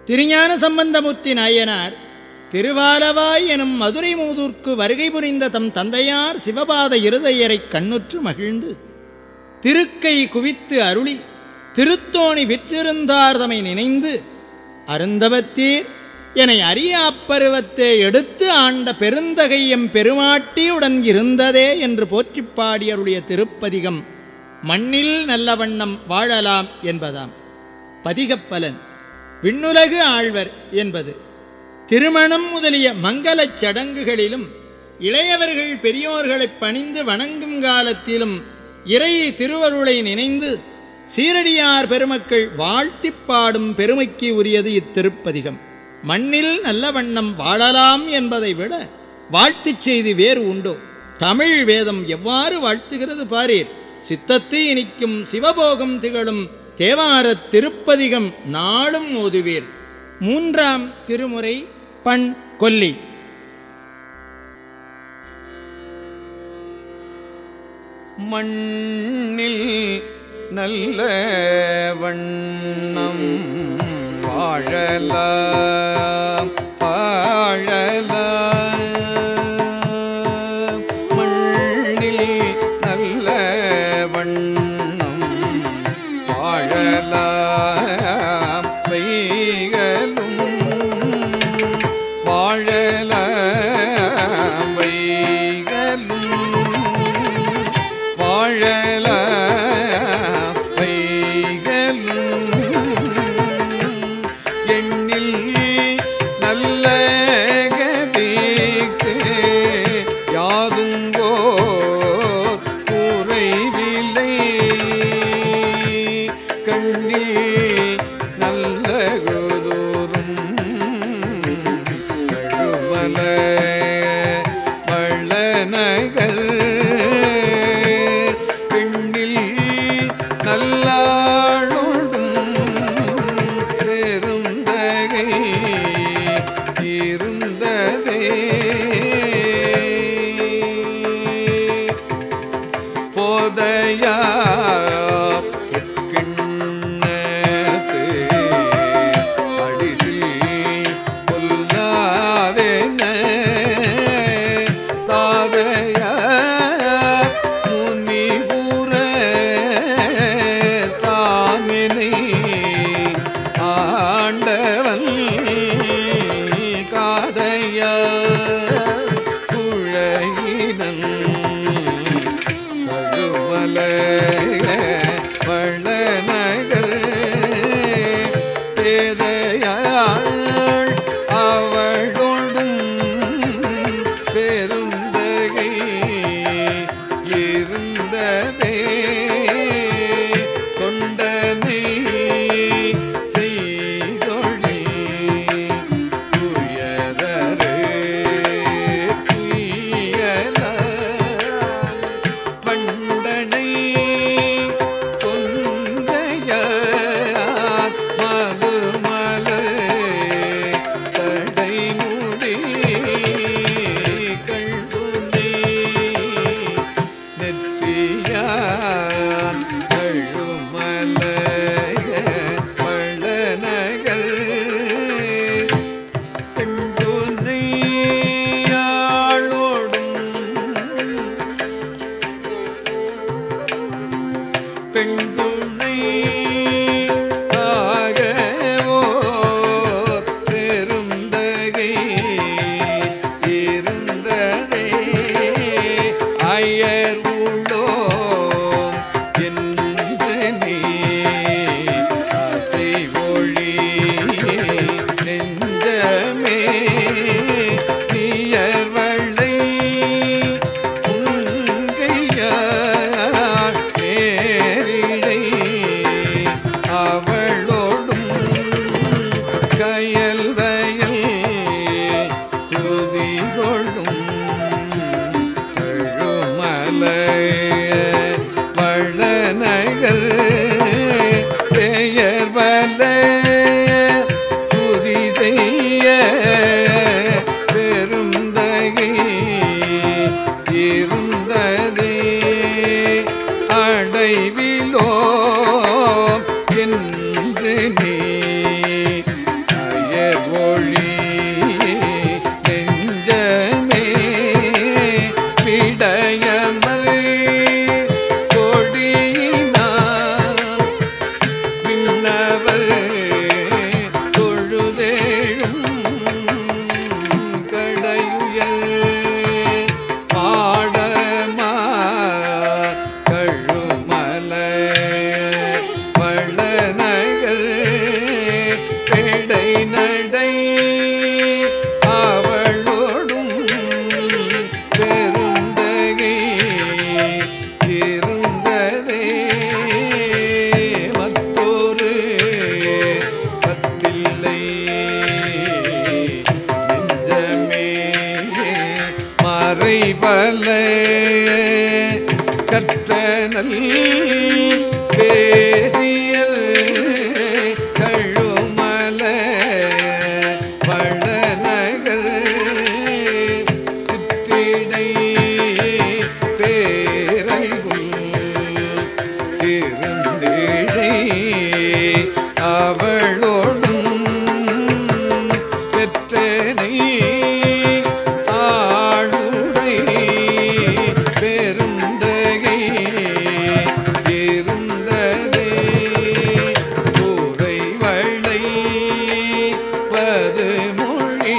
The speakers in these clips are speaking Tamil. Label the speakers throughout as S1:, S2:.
S1: திருஞான சம்பந்தமூர்த்தி நாயனார் திருவாலவாய் எனும் மதுரை மூதூர்க்கு வருகை புரிந்த தம் தந்தையார் சிவபாத இருதையரைக் கண்ணுற்று மகிழ்ந்து திருக்கை குவித்து அருளி திருத்தோணி விற்றிருந்தார் தமை நினைந்து அருந்தவத்தீர் என்னை அறிய அப்பருவத்தே எடுத்து ஆண்ட பெருந்தகையம் பெருமாட்டியுடன் இருந்ததே என்று போற்றிப் பாடியருடைய திருப்பதிகம் மண்ணில் நல்ல வண்ணம் வாழலாம் என்பதாம் பதிகப்பலன் விண்ணுலகு ஆழ்வர் என்பது திருமணம் முதலிய மங்களச் சடங்குகளிலும் இளையவர்கள் பெரியோர்களைப் பணிந்து வணங்கும் காலத்திலும் இறை திருவருளை நினைந்து சீரடியார் பெருமக்கள் வாழ்த்திப் பாடும் பெருமைக்கு உரியது இத்திருப்பதிகம் மண்ணில் நல்ல வண்ணம் வாழலாம் என்பதை விட வாழ்த்துச் செய்தி வேறு உண்டோ தமிழ் வேதம் எவ்வாறு வாழ்த்துகிறது பாரீர் சித்தத்தை இனிக்கும் சிவபோகம் திகழும் தேவாரத் திருப்பதிகம் நாளும் ஓதுவீர் மூன்றாம் திருமுறை பண் கொல்லி
S2: மண்ணில் நல்ல வண்ணம் வாழலாம் வாழலாம் மண்ணில் நல்ல வண்ணம் வாழலாம் வைகளும் வாழலாம் வைகளும் வாழலாம் வைகளும் எண்ணில் நல்ல கதிக்கு யாதுங்கோ குறைவில்லை கண்ணில் நல்ல குதூரும் கழுமல வள்ளநகர் பெண்ணில் நல்லாளோடும் பெருந்தகை இருந்ததே போதையா கிண்ணத்து அடிசில் கொல்லாதென தாதையா முனிபுர தாமினை ஆண்டவன் காதையா குழையினன் கழுமல வள்ளநகர் பேதையாள் அவளோடும் பெருந்தகை இருந்ததே கொண்டனை செய்தொழி துயரரு துயலால் பண்டனை கொங்கையார் மதுமலர் தடைமுடி கள்ளுனை நெற்றியான் கழுமல வள்ளநகர் பெண்துணையாளோடும் பெண்துணை ஆகவோ பெருந்தகை இருந்ததே அயர் உள்ளோ என்று நீ ஆசை ஒளி நெஞ்சமே நீயர்வளை உங்கையார் நேரிழை அவளோடும் கயல் வயல் துதிகொள்ளும் கழுமலைய வளநகர் பெயர் வல துதி செய்ய பெருந்தகை இருந்ததே அடைவிலோ என்று நீ வானவர் தொழுதேழும் கடையுயல் பாடமா கழுமல வளநகர் பெடை நடை அவளோடும் பெருந்தகை இருந்ததே மற்றொரு பத்தில்லை நெஞ்சமே மறைபல கற்றனல் வேதியல் கழுமல வளநகர் சிற்றிடை பேரல்குள் திருந்திழை அவளோடும் பெற்றனை ஆளுடை பெருந்தகை இருந்ததே கூரை வளை பதுமொழி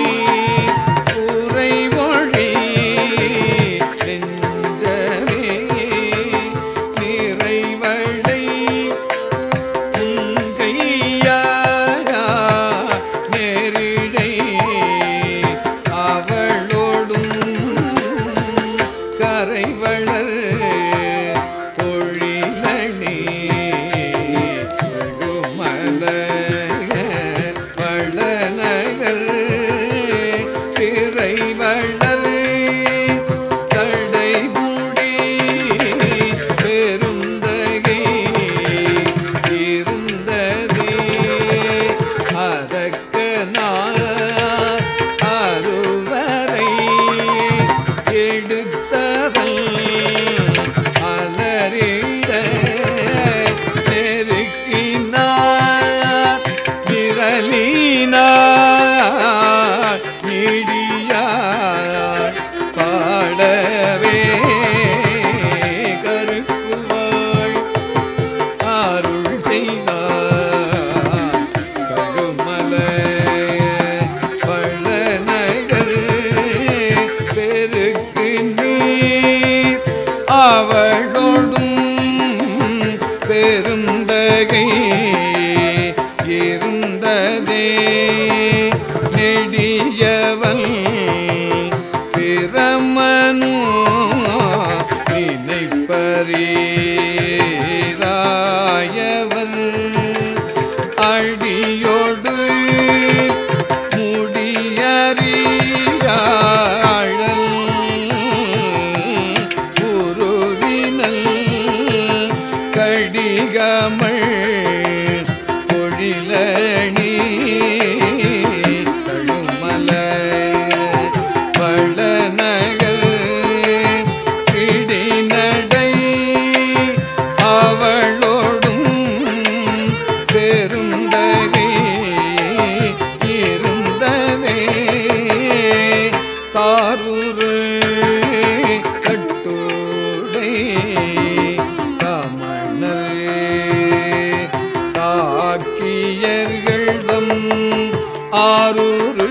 S2: கூரை மொழி நெஞ்சமே நிறைவளை உங்கையா நேரிடை அவளோடும் கரைவளர் பொழிலணி மல வளநகர் திரைவளர் தடைமுடி பெருந்தகை இருந்ததே அதற்கனார் அருவரை எடுத்தவள் அலறிட நெருக்கினார் விரலினார் நீடியார் பாடவே கருக்குவாள் அருள் செய்தார் கழுமல பழநகர் பெருக்கு நீர் அவளோடும் பெருந்தகை இருந்ததே நெடியவன் பிரமனு நினைப்பரீராயவன் அடியோடு முடியறியாழல் உருவினல் கடிகமள் பொழிலணி கழுமல வளநகர் பிடிநடை அவளோடும் பெருந்தகை இருந்ததே தாரூரு கட்டூடை சமணரே சாக்கியர்கள்தம் ஆரூரு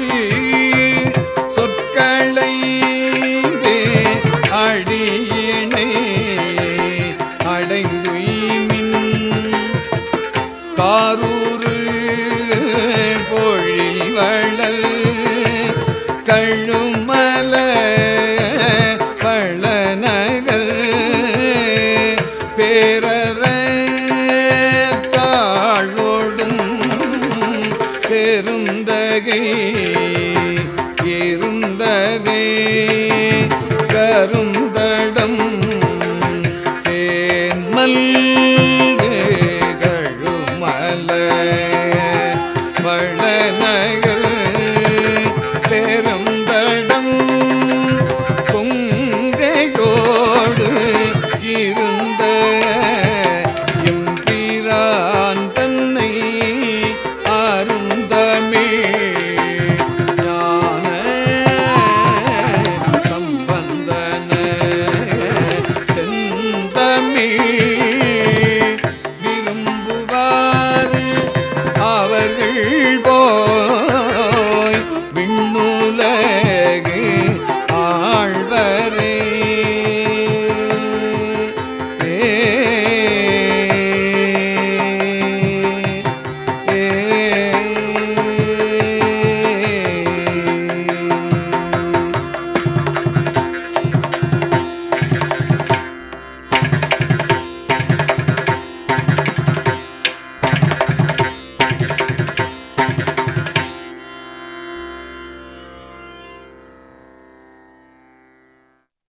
S2: சொற்களை அடியினை அடைந்துமின் காரூரு பொழில் வளல் கழுமல பழநகர் பேரற தாழோடும் பெருந்தகை